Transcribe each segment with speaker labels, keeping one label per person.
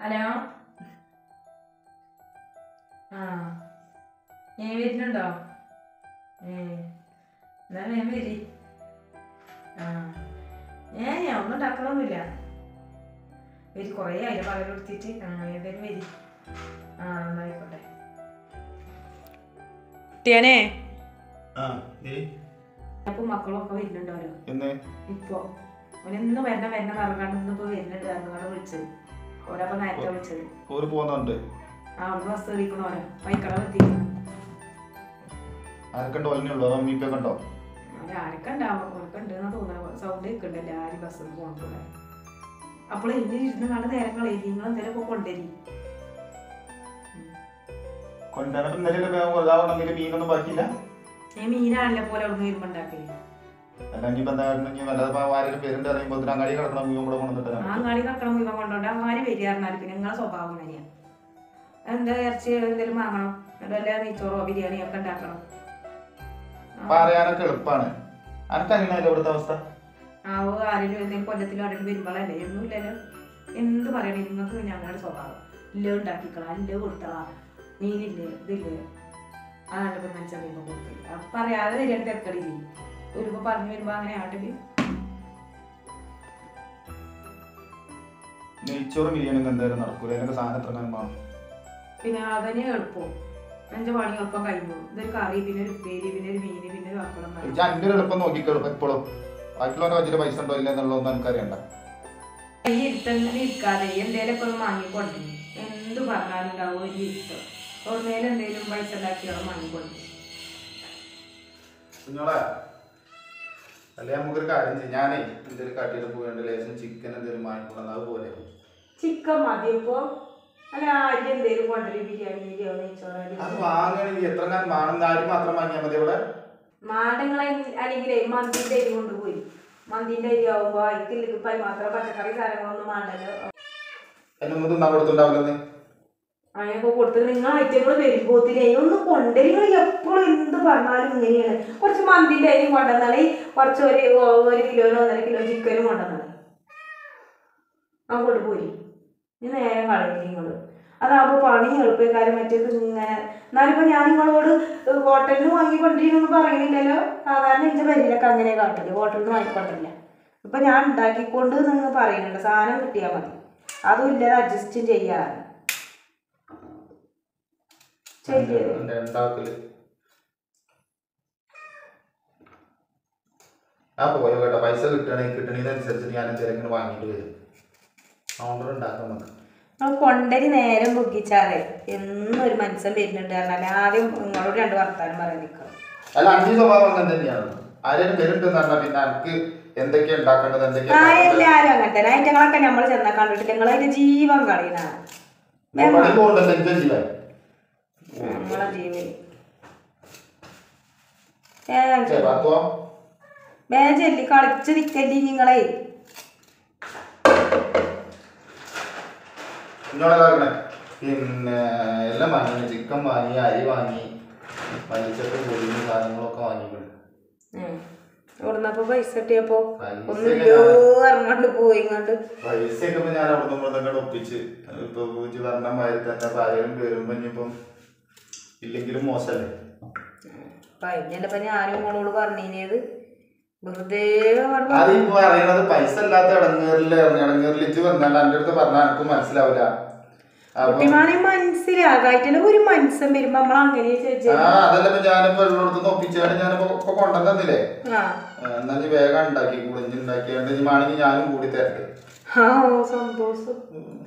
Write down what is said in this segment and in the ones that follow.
Speaker 1: Hello ആ ഞാൻ വരുന്നുണ്ടോ ഏ എന്നാ ഞാൻ വരി ആ ഏ ഞാൻ ഒന്നും ഉണ്ടാക്കണമൊന്നുമില്ല വരി കുറേ ആയില്ല പകരം കൊടുത്തിട്ട് ആ ഏതായാലും വരി ആ എന്നായിക്കോട്ടെ
Speaker 2: ടിയാനേ
Speaker 3: ആ ഏ
Speaker 1: അപ്പൊ മക്കളൊക്കെ വരുന്നുണ്ടോലോ
Speaker 3: എന്ന്
Speaker 1: ഇപ്പൊ ഓനെന്ന് വരണം വരണം പറഞ്ഞാണ്ട് ഇന്നിപ്പോ വരുന്നുണ്ട് പറഞ്ഞാണ് വിളിച്ചത് ഓരപ്പോ നേരത്തെ വിളിച്ചത്
Speaker 3: ഓര് പോകുന്നുണ്ട്
Speaker 1: ആ അവിടെ ബസ് കയറിക്കണോലോ വൈക്കട എത്തിക്കണം
Speaker 3: ആർക്കുണ്ടോ ഒലിനുള്ളൂ അതോ മീപ്പൊക്കെ ഉണ്ടോ
Speaker 1: ആരൊക്കെ ഉണ്ടാവും ഓരൊക്കെ ഉണ്ടെന്ന് തോന്നുന്നു സൗണ്ട് കേൾക്കണ്ട എല്ലാവരും ബസ്സിൽ പോകണ അപ്പോൾ ഇനി ഇരുന്ന് കണ്ട് നേരം കളയും നിങ്ങൾ എന്തെങ്കിലും കൊണ്ടുവരി
Speaker 3: കൊണ്ടുവന്നിട്ട് ഇന്നലെ ഇതാവണമെങ്കിൽ മീനൊന്നും ബാക്കിയില്ല
Speaker 1: ഞാൻ മീനാണല്ലോ പോലെ അവിടെ നിന്ന് വരുമ്പോ ഉണ്ടാക്കല്
Speaker 3: അല്ല ഇനിയിപ്പോ എന്താ ഇനി വല്ലാതെ ആരെങ്കിലും പേരുണ്ട് അറിയുമ്പോൾ അങ്ങാടി കിടക്കണം മീൻ കൂടെ
Speaker 1: ആ
Speaker 3: കൊണ്ടുവന്നിട്ട്
Speaker 1: അങ്ങാടി കക്കണം ഇവ കൊണ്ടോണ്ട് അങ്ങാടി വരിക പറഞ്ഞാൽ പിന്നെ നിങ്ങളെ സ്വഭാവം അങ്ങനെയാണ് എന്താ ഇറച്ചി എന്തെങ്കിലും വാങ്ങണം എന്നിട്ട് വല്ല നെയ്ച്ചോറോ ബിരിയാണിയോ ഒക്കെ ഉണ്ടാക്കണം ആ.
Speaker 3: പറയാനൊക്കെ എളുപ്പമാണ് അനക്ക് അങ്ങനെയല്ലേ ഇവിടുത്തെ അവസ്ഥ
Speaker 1: ആ ഓ ആരെങ്കിലും എന്തെങ്കിലും കൊല്ലത്തിലോ ആരെങ്കിലും വരുമ്പോഴല്ലേ ഒന്നുമില്ലല്ലോ എന്ത് പറയണേ നിങ്ങൾക്ക് ഞങ്ങളുടെ സ്വഭാവം ഇല്ല ഉണ്ടാക്കിക്കളാ ഇല്ല കൊടുത്തളാ മീനില്ലേ ഇതില്ലേ അതാണ് ഇപ്പം മനസ്സിൽ വരുമ്പോൾ കൊടുക്കില്ല അപ്പൊ പറയാതെ വരിക തിരക്കടില്ലേ വരുമ്പോ പറഞ്ഞു വരുമ്പോ അങ്ങനെ ആട്ടില്
Speaker 3: നെയ്ച്ചോറും ബിരിയാണിയും എന്തായാലും നടക്കൂല അതിനൊക്കെ സാധനം എത്ര കാലം വേണം
Speaker 1: പിന്നെ അതന്നെ എളുപ്പം അഞ്ച് പണി എളുപ്പം കഴിഞ്ഞു ഇതൊരു കറി പിന്നെ ഒരു ഉപ്പേരി പിന്നെ ഒരു മീന് പിന്നെ ഒരു പപ്പടം മതി.
Speaker 3: ഇജ്ജ് അന്റെ ഒരു എളുപ്പം നോക്കിക്കോളും എപ്പോഴും ബാക്കിയുള്ളവരെ വെച്ചിട്ട് പൈസ ഉണ്ടോ ഇല്ല എന്നുള്ളതൊന്നും എനിക്കറിയണ്ട
Speaker 1: ഈ ഇരുത്തങ്ങനെ ഇരിക്കാതെ എന്തേലും ഒക്കെ ഒന്ന് വാങ്ങിക്കൊണ്ട് എന്ത് പറഞ്ഞാലും ഉണ്ടാവും ഒരു ഇരുത്തം ഓർമ്മയിൽ എന്തെങ്കിലും പൈസ ഉണ്ടാക്കിയോ വാങ്ങിക്കൊണ്ട്
Speaker 3: കുഞ്ഞോളെ അല്ലെ നമുക്കൊരു കാര്യം ചെയ്യാം ഞാനേ എന്തെങ്കിലും കാട്ടിയിട്ട് പോകേണ്ട ലേശം ചിക്കൻ എന്തെങ്കിലും വാങ്ങിക്കൊണ്ടത് അതുപോലെ
Speaker 1: ചിക്കൻ മതി ഇപ്പൊ അല്ല അരി എന്തേലും കൊണ്ടുവരും ബിരിയാണി ബിരിയാണി
Speaker 3: അത്
Speaker 1: നെയ്ച്ചോറ്
Speaker 3: വാങ്ങണമെങ്കിൽ എത്ര ഞാൻ വേണം ആരും മാത്രം വാങ്ങിയാൽ മതി ഇവിടെ
Speaker 1: മാടങ്ങളെ അല്ലെങ്കിലേ മന്തിന്റെ അരി കൊണ്ടുപോയി മന്തിന്റെ അരി ആവുമ്പോ അതിൽ ഇപ്പം മാത്രം പച്ചക്കറി സാധനങ്ങളൊന്നും വേണ്ടല്ലോ
Speaker 3: അതിനൊന്നും തിന്നാൻ കൊടുത്തുണ്ടാവില്ലെന്ന്
Speaker 1: അതിനൊക്കെ കൊടുത്ത് നിങ്ങൾ ഐറ്റങ്ങൾ വരുമ്പോത്തിനെ ഒന്ന് കൊണ്ടുവരും നിങ്ങൾ എപ്പോഴും എന്ത് പറഞ്ഞാലും ഇങ്ങനെയാണ് കുറച്ച് മന്തിന്റെ അരി കൊണ്ടുവന്നാളി കുറച്ച് ഒരു ഒരു കിലോനോ ഒന്നര കിലോ ചിക്കനും കൊണ്ടുവന്നാളി ആ കൊണ്ടുപോയി ഇനി നേരം കളയില്ല നിങ്ങൾ അതാകുമ്പോൾ പണി എളുപ്പക്കാരും മറ്റേത് ഇങ്ങനെ എന്നാലിപ്പോ ഞാൻ നിങ്ങളോട് ഹോട്ടലിൽ നിന്ന് വാങ്ങിക്കൊണ്ടിരിക്കുന്നു പറയുന്നില്ലല്ലോ സാധാരണ എൻ്റെ പരിയിലൊക്കെ അങ്ങനെ കാട്ടില്ല ഹോട്ടലിൽ നിന്ന് വാങ്ങിക്കൊണ്ടില്ല ഇപ്പൊ ഞാൻ ഉണ്ടാക്കിക്കൊണ്ട് നിങ്ങൾ പറയുന്നുണ്ട് സാധനം കിട്ടിയാൽ മതി അതും ഇല്ലാതെ അഡ്ജസ്റ്റ് ചെയ്യാറ് ശരി
Speaker 3: എന്റെ ഉണ്ടാക്കല് ആ പോയോ കേട്ടോ പൈസ കിട്ടണമെങ്കിൽ കിട്ടണതിനനുസരിച്ച് ഞാൻ എന്തെങ്കിലും വാങ്ങിയിട്ട് വരും ഓർഡർ ഉണ്ടാക്കാം നമുക്ക്
Speaker 1: നമ്മൾ കൊണ്ടരി നേരം പൊക്കിച്ചാറേ എന്നും ഒരു മനുഷ്യൻ വരുന്നുണ്ട് പറഞ്ഞാൽ ആദ്യം നിങ്ങളോട് രണ്ട് വർത്താനം പറയാൻ നിൽക്കണം
Speaker 3: അല്ല അഞ്ച് സ്വഭാവം അങ്ങനെ തന്നെയാണ് ആരെയും വരുന്നുണ്ടെന്ന് പറഞ്ഞാൽ പിന്നെ എനിക്ക് എന്തൊക്കെയാ ഉണ്ടാക്കേണ്ടത് എന്തൊക്കെയാ
Speaker 1: എല്ലാരും അങ്ങനെ തന്നെ ഐറ്റങ്ങളൊക്കെ നമ്മൾ ചെന്നാ കണ്ടിട്ട് നിങ്ങൾ അതിന്റെ ജീവൻ കളയുന്നതാണ്
Speaker 3: പണി പോകണ്ടല്ലോ എന്റെ ജീവൻ
Speaker 1: നമ്മളെ ജീവൻ
Speaker 3: ശരി, പത്തോ
Speaker 1: വേജല്ലി കളിച്ച് നിക്കല്ലി നിങ്ങളെ
Speaker 3: കുഞ്ഞോളെ പിന്നെ എല്ലാം വാങ്ങി ചിക്കൻ വാങ്ങി അരി വാങ്ങി മല്ലിച്ചപ്പ് പൊടിയും സാധനങ്ങളൊക്കെ വാങ്ങിക്കണം
Speaker 1: ഇവിടുന്നപ്പോ പൈസ കിട്ടിയപ്പോ
Speaker 3: പൈസ
Speaker 1: ഒന്നുമില്ലോ ഇറങ്ങാണ്ട് പോയി ഇങ്ങോട്ട്
Speaker 3: പൈസ ഒക്കെ ഇപ്പൊ ഞാൻ അവിടെ നിന്ന് ഇവിടെ ഒപ്പിച്ച് ഇപ്പൊ പൂജ പറഞ്ഞ മാതിരി തന്നെ പാലും വരുമ്പോ ഇനിയിപ്പം ഇല്ലെങ്കിലും മോശമല്ലേ
Speaker 1: കഴിഞ്ഞല്ലപ്പോ ഞാനും മോളോട് പറഞ്ഞിനത് വെറുതെ പറഞ്ഞു
Speaker 3: അതിപ്പോ അറിയണത് പൈസ ഇല്ലാത്ത ഇടങ്ങേറില് ഇടങ്ങേറിലിച്ച് വന്നാണ്ട് എന്റെ അടുത്ത് പറഞ്ഞാൽ എനിക്ക് മനസ്സിലാവില്ല അപ്പൊ
Speaker 1: കുട്ടിമാനെ മനസ്സിലാകായിട്ടില്ല ഒരു മനുഷ്യൻ വരുമ്പോ നമ്മൾ അങ്ങനെ ചോദിച്ചു
Speaker 3: ആ അതല്ല ഇപ്പൊ ഞാനിപ്പോ ഉള്ളിടത്തുനിന്ന് ഒപ്പിച്ചാണ്ട് ഞാനിപ്പോ ഇപ്പൊ കൊണ്ടുവന്നില്ലേ
Speaker 1: ആ
Speaker 3: എന്നാ നീ വേഗം ഉണ്ടാക്കി കുളിഞ്ഞ് ഉണ്ടാക്കിയാണ്ട് ഇനി വേണമെങ്കിൽ ഞാനും കൂടി തരട്ടെ
Speaker 1: ആ ഓ സന്തോഷം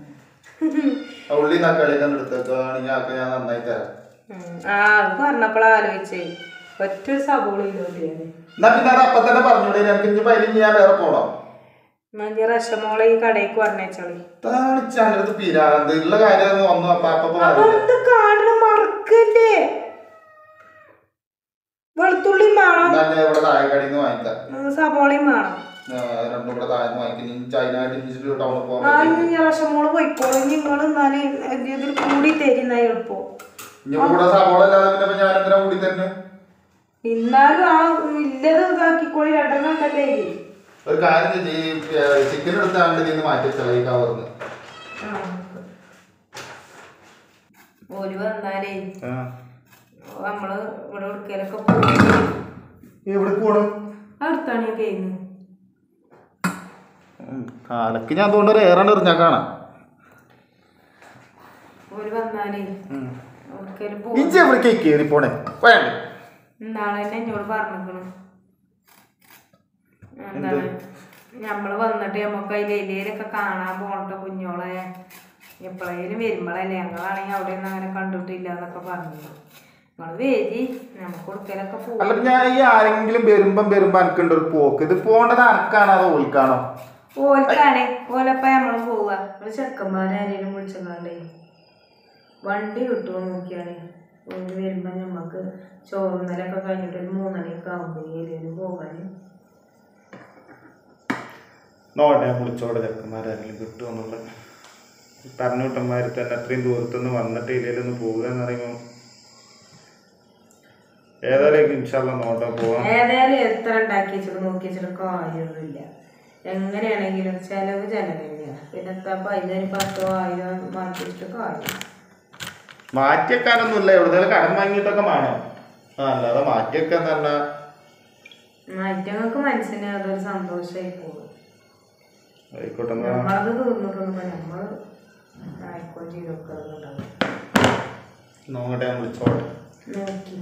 Speaker 3: ആ ഉള്ളി തക്കാളിയൊക്കെ എടുത്തേക്കാണെങ്കിൽ അതൊക്കെ ഞാൻ നന്നായി തരാം
Speaker 1: ഉം. ആ അത് പറഞ്ഞപ്പോഴാ ആലോചിച്ചേ ഒറ്റ സബോള ഇല്ലോട്ടിയാണ്
Speaker 3: എന്നാ പിന്നെ അത് അപ്പൊ തന്നെ പറഞ്ഞൂടെ എനിക്ക് ഇനി പതിനഞ്ച് ഞാൻ വേറെ പോണോ
Speaker 1: മഞ്ഞ റഷമോളെ ഈ കടയിലേക്ക് പറഞ്ഞേച്ചോളി
Speaker 3: താണിച്ചാൻ്റെ അടുത്ത് പിരാന്ത് ഉള്ള കാര്യം ഒന്നും അപ്പൊ അപ്പൊ
Speaker 1: അപ്പൊ
Speaker 3: പറഞ്ഞില്ല
Speaker 1: എന്ത് കാണണം മറക്കല്ലേ വെളുത്തുള്ളിയും വേണം
Speaker 3: എന്നാ ഞാൻ ഇവിടെ താഴെക്കടിയിൽ നിന്ന് വാങ്ങിക്കാം
Speaker 1: ഉം, സബോളയും വേണം
Speaker 3: ആ, രണ്ടും കൂടെ താഴെ വാങ്ങിക്കും ഇനി ചൈനായിട്ട് ഇഞ്ചിട്ട് ടൗണിൽ പോകാൻ
Speaker 1: ആ
Speaker 3: പറ്റും
Speaker 1: ഇനി റഷമോള് പോയിക്കോളും നിങ്ങൾ എന്നാല് ഇതിൽ കൂടി തരുന്ന എളുപ്പം
Speaker 3: ഇനി കൂടെ സവോള അല്ലാതെ പിന്നെ ഇപ്പൊ ഞാൻ എന്തിനാ കൂടി തന്നെ
Speaker 1: എന്നാലും ആ ഇല്ലത് ഇതാക്കിക്കോളി രണ്ടെണ്ണം ഉണ്ടല്ലേ ഇതിൽ.
Speaker 3: ഒരു കാര്യം ചിക്കൻ എടുത്താണ്ട് നിന്ന് മാറ്റി വെച്ചാൽ ഈ കവർന്ന്
Speaker 1: ആ. ഓല് വന്നാലേ
Speaker 3: ആ
Speaker 1: നമ്മള് ഇവിടെ എടുക്കലൊക്കെ പോകും
Speaker 3: എവിടെ കൂടും
Speaker 1: അടുത്താണ് ഞാൻ ചെയ്യുന്നത്
Speaker 3: കാലക്ക് ഞാൻ അതുകൊണ്ട് ഒരു ഏറാണ്ട് എറിഞ്ഞാ കാണാം
Speaker 1: ഓല് വന്നാലേ എടുക്കല് പോകും
Speaker 3: ഇജ്ജ് എവിടേക്ക് കയറി പോണേ വേണ്ട
Speaker 1: നാളെ തന്നെ എന്നോട് പറഞ്ഞിക്കണു എന്താണ് നമ്മള് വന്നിട്ട് നമുക്ക് അതിൽ എലിയിലൊക്കെ കാണാൻ പോകണ്ട കുഞ്ഞോളെ എപ്പോഴേലും വരുമ്പോഴല്ലേ ഞങ്ങളാണെങ്കിൽ അവിടെ ഒന്നും അങ്ങനെ കണ്ടിട്ടില്ല എന്നൊക്കെ പറഞ്ഞു നിങ്ങള് വേരി നമുക്ക് കൊടുക്കലൊക്കെ പോകും
Speaker 3: അല്ല ഞാൻ ഈ ആരെങ്കിലും വരുമ്പം വരുമ്പോ എനിക്കുണ്ട് ഒരു പോക്ക് ഇത് പോണ്ടത് അനക്കാണോ അതോ ഓൽക്കാണോ
Speaker 1: ഓൽക്കാണേ ഓലപ്പ നമ്മള് പോവുക നമ്മള് ചെക്കന്മാരാരേലും വിളിച്ചങ്ങാണ്ടേ വണ്ടി കിട്ടുമോ നോക്കിയാണേ ഓല് വരുമ്പോ ഞമ്മക്ക് ചോറുന്നലൊക്കെ കഴിഞ്ഞിട്ട് ഒരു മൂന്നണിയൊക്കെ ആകുമ്പോ ഏരിയയില് പോകാന്
Speaker 3: നോട്ടെ വിളിച്ചോടെ ചെക്കന്മാരെങ്കിലും കിട്ടുമെന്നുള്ള പറഞ്ഞുവിട്ടന്മാർ തന്നെ അത്രയും ദൂരത്തുനിന്ന് വന്നിട്ട് ഇതിലൊന്ന് പോവുക എന്ന് പറയുമ്പോൾ ഏതായാലും ഇൻഷാല്ല നോട്ടെ പോവാം
Speaker 1: ഏതായാലും എത്ര ഉണ്ടാക്കി വെച്ചിട്ട് നോക്കി വെച്ചിട്ട് കാര്യമൊന്നുമില്ല എങ്ങനെയാണെങ്കിലും ചെലവ് ചെലവ് തന്നെയാണ് പിന്നെ എത്താപ്പ അതിനൊരു പത്തോ ആയിരം മാറ്റി വെച്ചിട്ട് കാര്യം
Speaker 3: മാറ്റിവെക്കാനൊന്നുമില്ല എവിടുന്നേലും കടം വാങ്ങിയിട്ടൊക്കെ വേണം ആ അല്ലാതെ മാറ്റിവെക്കാൻ തന്നെ
Speaker 1: മറ്റങ്ങൾക്ക് മനസ്സിന് അതൊരു സന്തോഷമായി പോകും
Speaker 3: ആയിക്കോട്ടെ എന്നാ.
Speaker 1: നമ്മളത് തീർന്നിട്ടൊന്നും നമ്മൾ ആയിക്കോട്ടെ ചെയ്തൊക്കെ ഉണ്ടാവും
Speaker 3: നോക്കട്ടെ ഞാൻ വിളിച്ചോട്ടെ
Speaker 1: നോക്കി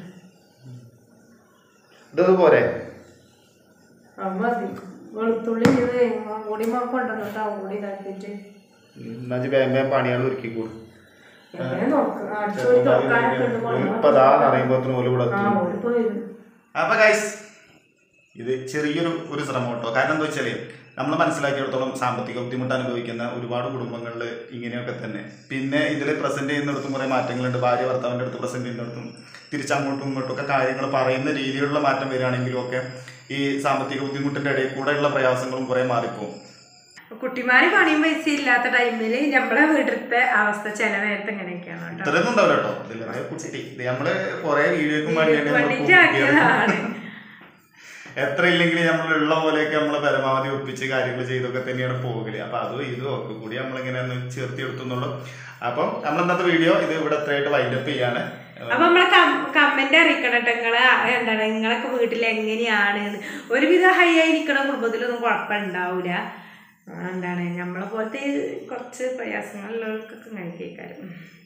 Speaker 3: ഇത് പോരെ
Speaker 1: അത് മതി വെളുത്തുള്ളി ഇത് കൂടി കൊണ്ടുവന്നിട്ട് അവൻ കൂടി ഇതാക്കിയിട്ട്
Speaker 3: എന്നാ വേഗം വേഗം പണികൾ ഒരുക്കി കൂടും
Speaker 1: എങ്ങനെ നോക്കുക അടിച്ചോടി തുറക്കാനൊക്കെ ഉണ്ട് കൊണ്ടുവന്ന്.
Speaker 3: ഇപ്പൊ ദാ അറിയുമ്പോ ഓല് കൂടെ
Speaker 1: ആ
Speaker 3: എത്തും.
Speaker 1: ഓടി പോയി
Speaker 3: അപ്പൊ ഗൈസ് ഇത് ചെറിയൊരു ഒരു ശ്രമം കേട്ടോ കാരണം എന്താ വെച്ചാല് നമ്മൾ മനസ്സിലാക്കിയിടത്തോളം സാമ്പത്തിക ബുദ്ധിമുട്ട് അനുഭവിക്കുന്ന ഒരുപാട് കുടുംബങ്ങളിൽ ഇങ്ങനെയൊക്കെ തന്നെ പിന്നെ ഇതിൽ പ്രസന്റ് ചെയ്യുന്നിടത്തും കുറെ മാറ്റങ്ങളുണ്ട് ഭാര്യ ഭർത്താവിൻ്റെ അടുത്ത് പ്രസന്റ് ചെയ്യുന്നിടത്തും തിരിച്ചങ്ങോട്ടും ഇങ്ങോട്ടും ഒക്കെ കാര്യങ്ങൾ പറയുന്ന രീതിയിലുള്ള മാറ്റം വരികയാണെങ്കിലും ഒക്കെ ഈ സാമ്പത്തിക ബുദ്ധിമുട്ടിന്റെ ഇടയിൽ കൂടെയുള്ള പ്രയാസങ്ങളും കുറെ മാറിപ്പോകും
Speaker 1: കുട്ടിമാര് പണിയും പൈസ ഇല്ലാത്ത ടൈമില് നമ്മളെ വീട്ടിലത്തെ അവസ്ഥ ചില നേരത്തെ ഇങ്ങനെയൊക്കെയാണ് കേട്ടോ
Speaker 3: ഇത്രയൊന്നും ഉണ്ടാവില്ല കേട്ടോ ഇതിലെ കുട്ടി ഇത് നമ്മള് കുറെ വീഡിയോക്കും വേണ്ടിയാണ് നമ്മള്
Speaker 1: വേണ്ടിട്ട് ആക്കിയതാണ്
Speaker 3: എത്ര ഇല്ലെങ്കിൽ നമ്മൾ ഉള്ള പോലെയൊക്കെ നമ്മൾ പരമാവധി ഒപ്പിച്ച് കാര്യങ്ങൾ ചെയ്തൊക്കെ തന്നെയാണ് പോകല് അപ്പൊ അതും ഇതും ഒക്കെ കൂടി നമ്മളിങ്ങനെ ഒന്ന് ചേർത്തി എടുത്തുന്നുള്ളൂ അപ്പം നമ്മൾ ഇന്നത്തെ വീഡിയോ ഇത് ഇവിടെ എത്രയായിട്ട് വൈൻഡപ്പ് ചെയ്യാണ്
Speaker 1: അപ്പൊ നമ്മളെ കമന്റ് അറിയിക്കണം കേട്ടോ നിങ്ങള് എന്താണ് നിങ്ങളൊക്കെ വീട്ടിൽ എങ്ങനെയാണ് എന്ന്. ഒരുവിധം ഹൈ ആയി നിൽക്കുന്ന കുടുംബത്തിലൊന്നും കുഴപ്പമുണ്ടാവൂല ആ, എന്താണ് നമ്മളെ പോലത്തെ കുറച്ച് പ്രയാസങ്ങളുള്ളവർക്കൊക്കെ ഇങ്ങനെ കേൾക്കാറ്